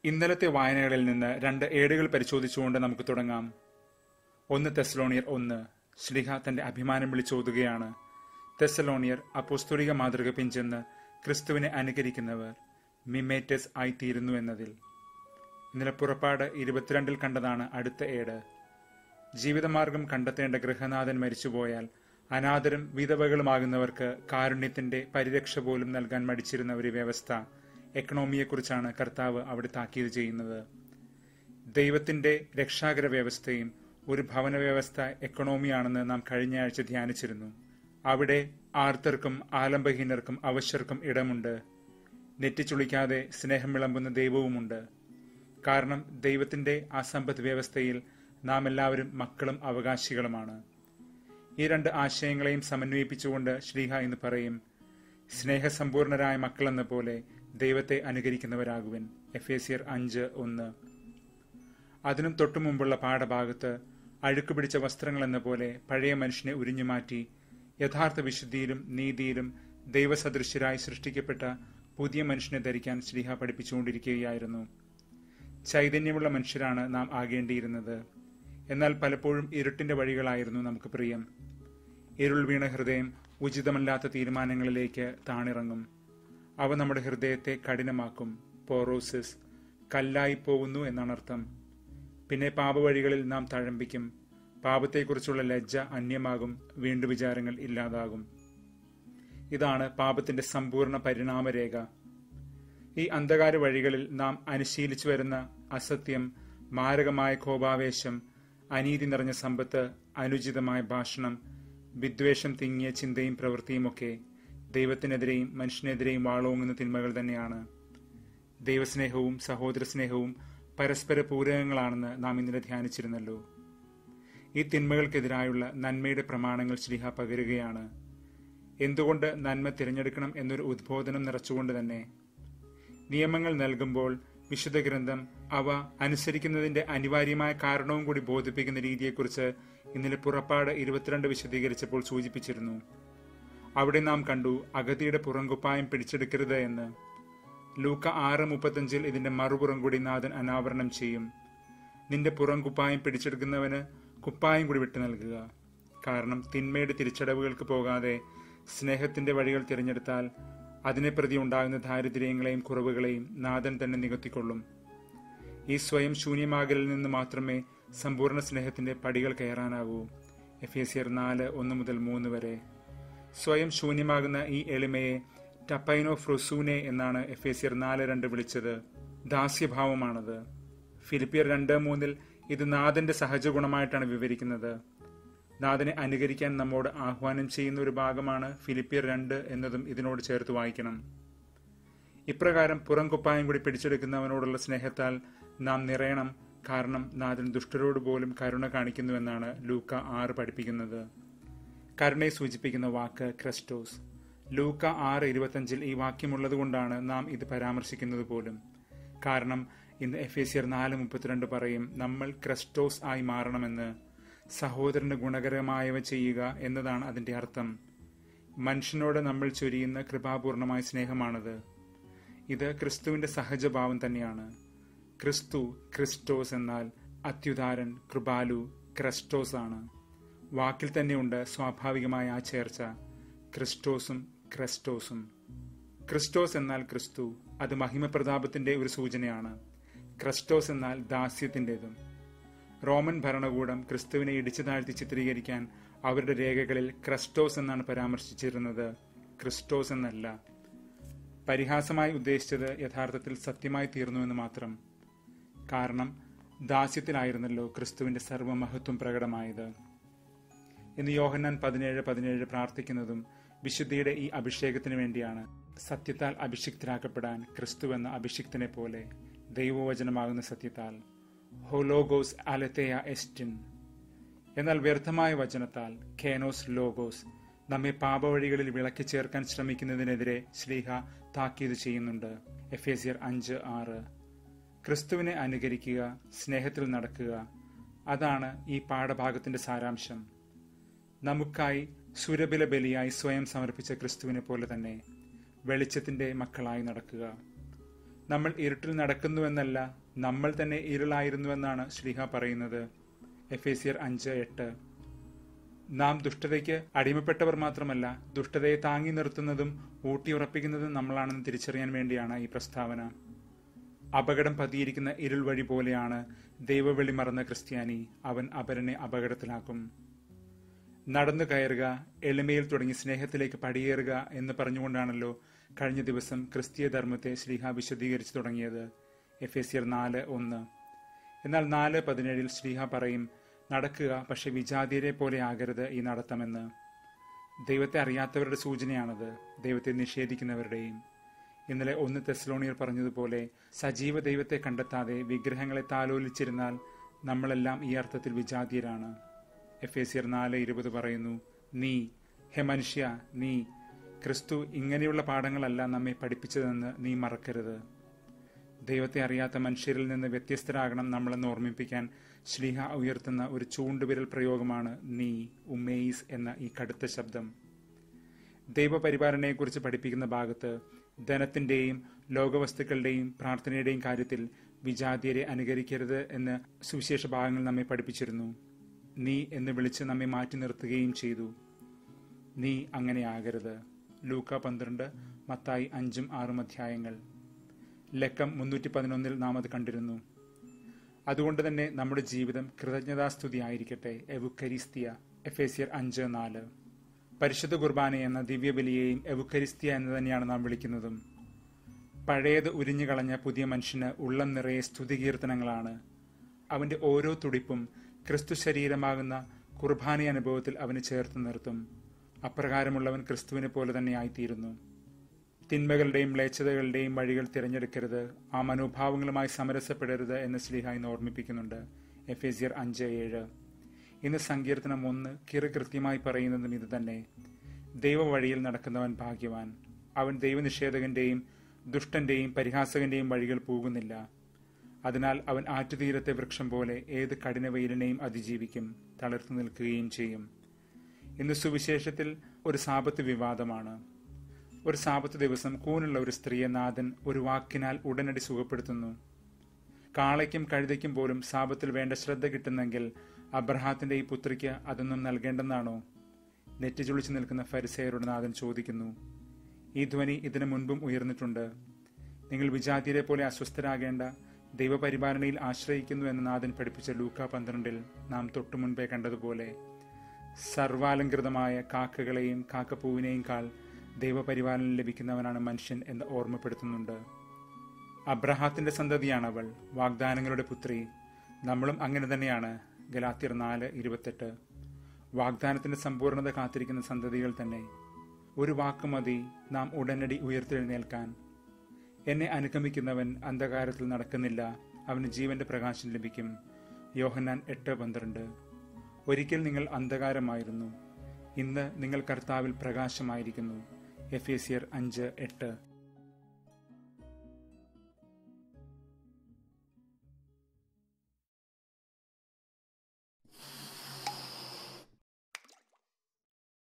ഇന്നലത്തെ വായനകളിൽ നിന്ന് രണ്ട് ഏടുകൾ പരിശോധിച്ചുകൊണ്ട് നമുക്ക് തുടങ്ങാം ഒന്ന് തെസലോണിയർ ഒന്ന് ശ്ലിഹ തന്റെ അഭിമാനം വിളിച്ചോതുകയാണ് തെസലോണിയർ അപ്പോസ്തോലിക മാതൃക പിഞ്ചെന്ന് ക്രിസ്തുവിനെ അനുകരിക്കുന്നവർ മിമേറ്റസ് ആയിത്തീരുന്നു എന്നതിൽ ഇന്നലെ പുറപ്പാട് ഇരുപത്തിരണ്ടിൽ കണ്ടതാണ് അടുത്ത ഏട് ജീവിതമാർഗം കണ്ടെത്തേണ്ട ഗൃഹനാഥൻ മരിച്ചുപോയാൽ അനാഥരും വിധവകളുമാകുന്നവർക്ക് കാരുണ്യത്തിന്റെ പരിരക്ഷ പോലും നൽകാൻ മടിച്ചിരുന്ന ഒരു വ്യവസ്ഥ എക്കണോമിയെക്കുറിച്ചാണ് കർത്താവ് അവിടെ താക്കീത് ചെയ്യുന്നത് ദൈവത്തിന്റെ രക്ഷാകര വ്യവസ്ഥയും ഒരു ഭവന വ്യവസ്ഥ എക്കണോമിയാണെന്ന് നാം കഴിഞ്ഞ ആഴ്ച ധ്യാനിച്ചിരുന്നു അവിടെ ആർത്തർക്കും ആലംബഹീനർക്കും അവശ്യർക്കും ഇടമുണ്ട് നെറ്റിച്ചുളിക്കാതെ സ്നേഹം വിളമ്പുന്ന ദൈവവുമുണ്ട് കാരണം ദൈവത്തിന്റെ ആ സമ്പദ് വ്യവസ്ഥയിൽ നാം എല്ലാവരും മക്കളും അവകാശികളുമാണ് ഈ രണ്ട് ആശയങ്ങളെയും സമന്വയിപ്പിച്ചുകൊണ്ട് ശ്രീഹ എന്ന് പറയും സ്നേഹസമ്പൂർണരായ മക്കളെന്ന പോലെ ദൈവത്തെ അനുകരിക്കുന്നവരാകുവൻ എഫ് എ സിയർ അഞ്ച് ഒന്ന് അതിനും തൊട്ടു മുമ്പുള്ള പാഠഭാഗത്ത് അഴുക്ക് പിടിച്ച വസ്ത്രങ്ങൾ എന്ന പോലെ പഴയ മനുഷ്യനെ ഉരിഞ്ഞുമാറ്റി യഥാർത്ഥ വിശുദ്ധിയിലും നീതിയിലും ദൈവസദൃശ്യരായി സൃഷ്ടിക്കപ്പെട്ട പുതിയ മനുഷ്യനെ ധരിക്കാൻ ശ്രീഹ പഠിപ്പിച്ചുകൊണ്ടിരിക്കുകയായിരുന്നു ചൈതന്യമുള്ള മനുഷ്യരാണ് നാം ആകേണ്ടിയിരുന്നത് എന്നാൽ പലപ്പോഴും ഇരുട്ടിന്റെ വഴികളായിരുന്നു നമുക്ക് പ്രിയം ഇരുൾ വീണ ഹൃദയം ഉചിതമല്ലാത്ത തീരുമാനങ്ങളിലേക്ക് താണിറങ്ങും അവ നമ്മുടെ ഹൃദയത്തെ കഠിനമാക്കും പോറോസിസ് കല്ലായി പോകുന്നു എന്നാണ് അർത്ഥം പിന്നെ പാപവഴികളിൽ നാം തഴമ്പിക്കും പാപത്തെക്കുറിച്ചുള്ള ലജ്ജ അന്യമാകും വീണ്ടു വിചാരങ്ങൾ ഇല്ലാതാകും ഇതാണ് പാപത്തിന്റെ സമ്പൂർണ്ണ പരിണാമരേഖ ഈ അന്ധകാര വഴികളിൽ നാം അനുശീലിച്ചു വരുന്ന അസത്യം മാരകമായ കോപാവേശം അനീതി നിറഞ്ഞ സമ്പത്ത് അനുചിതമായ ഭാഷണം വിദ്വേഷം തിങ്ങിയ ചിന്തയും പ്രവൃത്തിയുമൊക്കെ ദൈവത്തിനെതിരെയും മനുഷ്യനെതിരെയും വാളോങ്ങുന്ന തിന്മകൾ തന്നെയാണ് ദൈവസ്നേഹവും സഹോദര സ്നേഹവും പരസ്പര പൂരകങ്ങളാണെന്ന് നാം ഇന്നലെ ധ്യാനിച്ചിരുന്നല്ലോ ഈ തിന്മകൾക്കെതിരായുള്ള നന്മയുടെ പ്രമാണങ്ങൾ ശ്രീഹ പകരുകയാണ് എന്തുകൊണ്ട് നന്മ തിരഞ്ഞെടുക്കണം എന്നൊരു ഉദ്ബോധനം നിറച്ചുകൊണ്ട് തന്നെ നിയമങ്ങൾ നൽകുമ്പോൾ വിശുദ്ധ ഗ്രന്ഥം അവ അനുസരിക്കുന്നതിന്റെ അനിവാര്യമായ കാരണവും കൂടി ബോധിപ്പിക്കുന്ന രീതിയെക്കുറിച്ച് ഇന്നലെ പുറപ്പാട് ഇരുപത്തിരണ്ട് വിശദീകരിച്ചപ്പോൾ സൂചിപ്പിച്ചിരുന്നു അവിടെ നാം കണ്ടു അഗതിയുടെ പുറംകുപ്പായം പിടിച്ചെടുക്കരുത് എന്ന് ലൂക്ക ആറ് മുപ്പത്തഞ്ചിൽ ഇതിന്റെ മറുപുറം കൂടി നാഥൻ അനാവരണം ചെയ്യും നിന്റെ പുറംകുപ്പായം പിടിച്ചെടുക്കുന്നവന് കുപ്പായം കൂടി വിട്ടു നൽകുക കാരണം തിന്മയുടെ തിരിച്ചടവുകൾക്ക് പോകാതെ സ്നേഹത്തിന്റെ വഴികൾ തിരഞ്ഞെടുത്താൽ അതിനെ പ്രതി ഉണ്ടാകുന്ന ദാരിദ്ര്യങ്ങളെയും കുറവുകളെയും നാഥൻ തന്നെ നികത്തിക്കൊള്ളും ഈ സ്വയം ശൂന്യമാകലിൽ നിന്ന് മാത്രമേ സമ്പൂർണ്ണ സ്നേഹത്തിന്റെ പടികൾ കയറാനാകൂ എഫ് എ സിയർ നാല് ഒന്ന് മുതൽ മൂന്ന് വരെ സ്വയം ശൂന്യമാകുന്ന ഈ എളിമയെ ടപ്പൈനോ ഫ്രൊസൂനെ എന്നാണ് എഫ് എ സിയർ നാല് രണ്ട് വിളിച്ചത് ദാസ്യഭാവമാണത് ഫിലിപ്പിയർ രണ്ട് മൂന്നിൽ ഇത് നാഥന്റെ സഹജ ഗുണമായിട്ടാണ് വിവരിക്കുന്നത് നാഥനെ അനുകരിക്കാൻ നമ്മോട് ആഹ്വാനം ചെയ്യുന്ന ഒരു ഭാഗമാണ് ഫിലിപ്പിയർ രണ്ട് എന്നതും ഇതിനോട് ചേർത്ത് വായിക്കണം ഇപ്രകാരം പുറം കുപ്പായം കൂടി പിടിച്ചെടുക്കുന്നവനോടുള്ള സ്നേഹത്താൽ നാം നിറയണം കാരണം നാഥൻ ദുഷ്ടരോട് പോലും കരുണ കാണിക്കുന്നുവെന്നാണ് ലൂക്ക ആറ് പഠിപ്പിക്കുന്നത് കരുണയെ സൂചിപ്പിക്കുന്ന വാക്ക് ക്രസ്റ്റോസ് ലൂക്ക ആറ് ഇരുപത്തഞ്ചിൽ ഈ വാക്യമുള്ളത് കൊണ്ടാണ് നാം ഇത് പരാമർശിക്കുന്നത് പോലും കാരണം ഇന്ന് എഫ് എ സിയർ നാല് മുപ്പത്തിരണ്ട് പറയും നമ്മൾ ക്രസ്റ്റോസ് ആയി മാറണമെന്ന് സഹോദരന് ഗുണകരമായവ ചെയ്യുക എന്നതാണ് അതിന്റെ അർത്ഥം മനുഷ്യനോട് നമ്മൾ ചൊരിയുന്ന കൃപാപൂർണമായ സ്നേഹമാണത് ഇത് ക്രിസ്തുവിന്റെ സഹജഭാവം തന്നെയാണ് ക്രിസ്തു ക്രിസ്റ്റോസ് എന്നാൽ അത്യുദാരൻ കൃപാലു ക്രസ്റ്റോസ് ആണ് വാക്കിൽ തന്നെയുണ്ട് സ്വാഭാവികമായ ആ ചേർച്ച ക്രിസ്റ്റോസും ക്രസ്റ്റോസും ക്രിസ്റ്റോസ് എന്നാൽ ക്രിസ്തു അത് മഹിമപ്രതാപത്തിന്റെ ഒരു സൂചനയാണ് ക്രസ്റ്റോസ് എന്നാൽ ദാസ്യത്തിൻ്റെതും റോമൻ ഭരണകൂടം ക്രിസ്തുവിനെ ഇടിച്ചു താഴ്ത്തി ചിത്രീകരിക്കാൻ അവരുടെ രേഖകളിൽ ക്രസ്റ്റോസ് എന്നാണ് പരാമർശിച്ചിരുന്നത് ക്രിസ്റ്റോസ് എന്നല്ല പരിഹാസമായി ഉദ്ദേശിച്ചത് യഥാർത്ഥത്തിൽ സത്യമായി തീർന്നുവെന്ന് മാത്രം കാരണം ദാസ്യത്തിലായിരുന്നല്ലോ ക്രിസ്തുവിന്റെ സർവമഹത്വം പ്രകടമായത് ഇന്ന് യോഹന്നാൻ പതിനേഴ് പതിനേഴ് പ്രാർത്ഥിക്കുന്നതും വിശുദ്ധിയുടെ ഈ അഭിഷേകത്തിന് വേണ്ടിയാണ് സത്യത്താൽ അഭിഷിക്തരാക്കപ്പെടാൻ ക്രിസ്തു എന്ന അഭിഷിക്തനെ പോലെ ദൈവവചനമാകുന്ന സത്യത്താൽ ഹോലോഗോസ് അലത്തേയ എസ്റ്റിൻ എന്നാൽ വ്യർത്ഥമായ വചനത്താൽ ഖേനോസ് ലോഗോസ് നമ്മെ പാപവഴികളിൽ വിളക്കി ചേർക്കാൻ ശ്രമിക്കുന്നതിനെതിരെ ശ്ലീഹ താക്കീത് ചെയ്യുന്നുണ്ട് എഫ് എ സിയർ അഞ്ച് ആറ് ക്രിസ്തുവിനെ അനുകരിക്കുക സ്നേഹത്തിൽ നടക്കുക അതാണ് ഈ പാഠഭാഗത്തിന്റെ സാരാംശം നമുക്കായി സുരബില ബലിയായി സ്വയം സമർപ്പിച്ച ക്രിസ്തുവിനെ പോലെ തന്നെ വെളിച്ചത്തിന്റെ മക്കളായി നടക്കുക നമ്മൾ ഇരുട്ടിൽ നടക്കുന്നുവെന്നല്ല നമ്മൾ തന്നെ ഇരുളായിരുന്നുവെന്നാണ് ശ്രീഹ പറയുന്നത് എഫേസിയർ അഞ്ച് എട്ട് നാം ദുഷ്ടതയ്ക്ക് അടിമപ്പെട്ടവർ മാത്രമല്ല ദുഷ്ടതയെ താങ്ങി നിർത്തുന്നതും ഊട്ടിയുറപ്പിക്കുന്നതും നമ്മളാണെന്ന് തിരിച്ചറിയാൻ വേണ്ടിയാണ് ഈ പ്രസ്താവന അപകടം പതിയിരിക്കുന്ന ഇരുൾ വഴി പോലെയാണ് ദൈവവിളി മറന്ന ക്രിസ്ത്യാനി അവൻ അപരനെ അപകടത്തിലാക്കും നടന്നു കയറുക എളിമയിൽ തുടങ്ങി സ്നേഹത്തിലേക്ക് പടിയേറുക എന്ന് പറഞ്ഞുകൊണ്ടാണല്ലോ കഴിഞ്ഞ ദിവസം ക്രിസ്തീയ ധർമ്മത്തെ ശ്രീഹ വിശദീകരിച്ചു തുടങ്ങിയത് എഫ് എസ് സിയർ നാല് ഒന്ന് എന്നാൽ നാല് പതിനേഴിൽ ശ്രീഹ പറയും നടക്കുക പക്ഷെ വിജാതിയരെ പോലെ ആകരുത് ഈ നടത്തമെന്ന് ദൈവത്തെ അറിയാത്തവരുടെ സൂചനയാണത് ദൈവത്തെ നിഷേധിക്കുന്നവരുടെയും ഇന്നലെ ഒന്ന് തെസ്ലോണിയർ പറഞ്ഞതുപോലെ സജീവ ദൈവത്തെ കണ്ടെത്താതെ വിഗ്രഹങ്ങളെ താലോലിച്ചിരുന്നാൽ നമ്മളെല്ലാം ഈ അർത്ഥത്തിൽ വിജാതീയരാണ് എഫ് എ സിയർ നാല് ഇരുപത് പറയുന്നു നീ ഹെ മനുഷ്യ നീ ക്രിസ്തു ഇങ്ങനെയുള്ള പാഠങ്ങളല്ല നമ്മെ പഠിപ്പിച്ചതെന്ന് നീ മറക്കരുത് ദൈവത്തെ അറിയാത്ത മനുഷ്യരിൽ നിന്ന് വ്യത്യസ്തരാകണം നമ്മളെന്ന് ഓർമ്മിപ്പിക്കാൻ ശ്ലീഹ ഉയർത്തുന്ന ഒരു ചൂണ്ടുവിരൽ പ്രയോഗമാണ് നീ ഉമേയിസ് എന്ന ഈ കടുത്ത ശബ്ദം ദൈവപരിപാലനയെക്കുറിച്ച് പഠിപ്പിക്കുന്ന ഭാഗത്ത് ധനത്തിന്റെയും ലോകവസ്തുക്കളുടെയും പ്രാർത്ഥനയുടെയും കാര്യത്തിൽ വിജാതിയരെ അനുകരിക്കരുത് എന്ന് സുവിശേഷ ഭാഗങ്ങൾ നമ്മെ പഠിപ്പിച്ചിരുന്നു നീ എന്ന് വിളിച്ച് നമ്മെ മാറ്റി നിർത്തുകയും ചെയ്തു നീ അങ്ങനെ ആകരുത് ലൂക്ക പന്ത്രണ്ട് മത്തായി അഞ്ചും ആറും അധ്യായങ്ങൾ ലക്കം മുന്നൂറ്റി പതിനൊന്നിൽ നാം അത് കണ്ടിരുന്നു അതുകൊണ്ട് തന്നെ നമ്മുടെ ജീവിതം കൃതജ്ഞതാസ്തുതി ആയിരിക്കട്ടെ എവുക്കരിസ്തിയ എഫേസിയർ അഞ്ച് നാല് പരിശുദ്ധ കുർബാന എന്ന ദിവ്യബലിയെയും എവുക്കരിസ്തിയ എന്ന് തന്നെയാണ് നാം വിളിക്കുന്നതും പഴയത് ഉരിഞ്ഞു കളഞ്ഞ പുതിയ മനുഷ്യന് ഉള്ളം നിറയെ സ്തുതികീർത്തനങ്ങളാണ് അവന്റെ ഓരോ തുടിപ്പും ക്രിസ്തു ശരീരമാകുന്ന കുർബാന അനുഭവത്തിൽ അവന് ചേർത്ത് നിർത്തും അപ്രകാരമുള്ളവൻ ക്രിസ്തുവിനെ പോലെ തന്നെ ആയിത്തീരുന്നു തിന്മകളുടെയും മ്ലേച്ഛതകളുടെയും വഴികൾ തിരഞ്ഞെടുക്കരുത് ആ മനോഭാവങ്ങളുമായി സമരസപ്പെടരുത് എന്ന് ശ്രീഹായി ഓർമ്മിപ്പിക്കുന്നുണ്ട് എഫേസിയർ അഞ്ച് ഏഴ് ഇന്ന് സങ്കീർത്തനം ഒന്ന് കിറു കൃത്യമായി പറയുന്നതും ഇത് തന്നെ ദൈവവഴിയിൽ നടക്കുന്നവൻ ഭാഗ്യവാൻ അവൻ ദൈവനിഷേധകന്റെയും ദുഷ്ടന്റെയും പരിഹാസകന്റെയും വഴികൾ പോകുന്നില്ല അതിനാൽ അവൻ ആറ്റുതീരത്തെ വൃക്ഷം പോലെ ഏത് കഠിന വെയിലിനെയും അതിജീവിക്കും തളർത്തു നിൽക്കുകയും ചെയ്യും ഇന്ന് സുവിശേഷത്തിൽ ഒരു സാപത്ത് വിവാദമാണ് ഒരു സാപത്ത് ദിവസം കൂനുള്ള ഒരു സ്ത്രീയെ നാഥൻ ഒരു വാക്കിനാൽ ഉടനടി സുഖപ്പെടുത്തുന്നു കാളയ്ക്കും കഴുതയ്ക്കും പോലും സാപത്തിൽ വേണ്ട ശ്രദ്ധ കിട്ടുന്നെങ്കിൽ അബ്രഹാത്തിന്റെ ഈ പുത്രിക്ക് അതൊന്നും നൽകേണ്ടെന്നാണോ നെറ്റിചുളിച്ചു നിൽക്കുന്ന ഫരിസയരോട് നാഥൻ ചോദിക്കുന്നു ഈ ധ്വനി ഇതിനു മുൻപും ഉയർന്നിട്ടുണ്ട് നിങ്ങൾ വിജാതിയരെ പോലെ അസ്വസ്ഥരാകേണ്ട ദൈവപരിപാലനയിൽ ആശ്രയിക്കുന്നു എന്ന് നാഥൻ പഠിപ്പിച്ച ലൂക്ക പന്ത്രണ്ടിൽ നാം തൊട്ടു മുൻപേ കണ്ടതുപോലെ സർവാലങ്കൃതമായ കാക്കകളെയും കാക്കപ്പൂവിനെയും കാൾ ദൈവപരിപാലനം ലഭിക്കുന്നവനാണ് മനുഷ്യൻ എന്ന് ഓർമ്മപ്പെടുത്തുന്നുണ്ട് അബ്രഹാത്തിന്റെ സന്തതിയാണ് അവൾ വാഗ്ദാനങ്ങളുടെ പുത്രി നമ്മളും അങ്ങനെ തന്നെയാണ് ഗലാത്തിയർ നാല് ഇരുപത്തെട്ട് വാഗ്ദാനത്തിന്റെ സമ്പൂർണത കാത്തിരിക്കുന്ന സന്തതികൾ തന്നെ ഒരു വാക്ക് മതി നാം ഉടനടി ഉയർത്തെഴുന്നേൽക്കാൻ എന്നെ അനുഗമിക്കുന്നവൻ അന്ധകാരത്തിൽ നടക്കുന്നില്ല അവന് ജീവന്റെ പ്രകാശം ലഭിക്കും യോഹന്നാൻ എട്ട് പന്ത്രണ്ട് ഒരിക്കൽ നിങ്ങൾ അന്ധകാരമായിരുന്നു ഇന്ന് നിങ്ങൾ കർത്താവിൽ പ്രകാശമായിരിക്കുന്നു എഫേസിയർ അഞ്ച് എട്ട്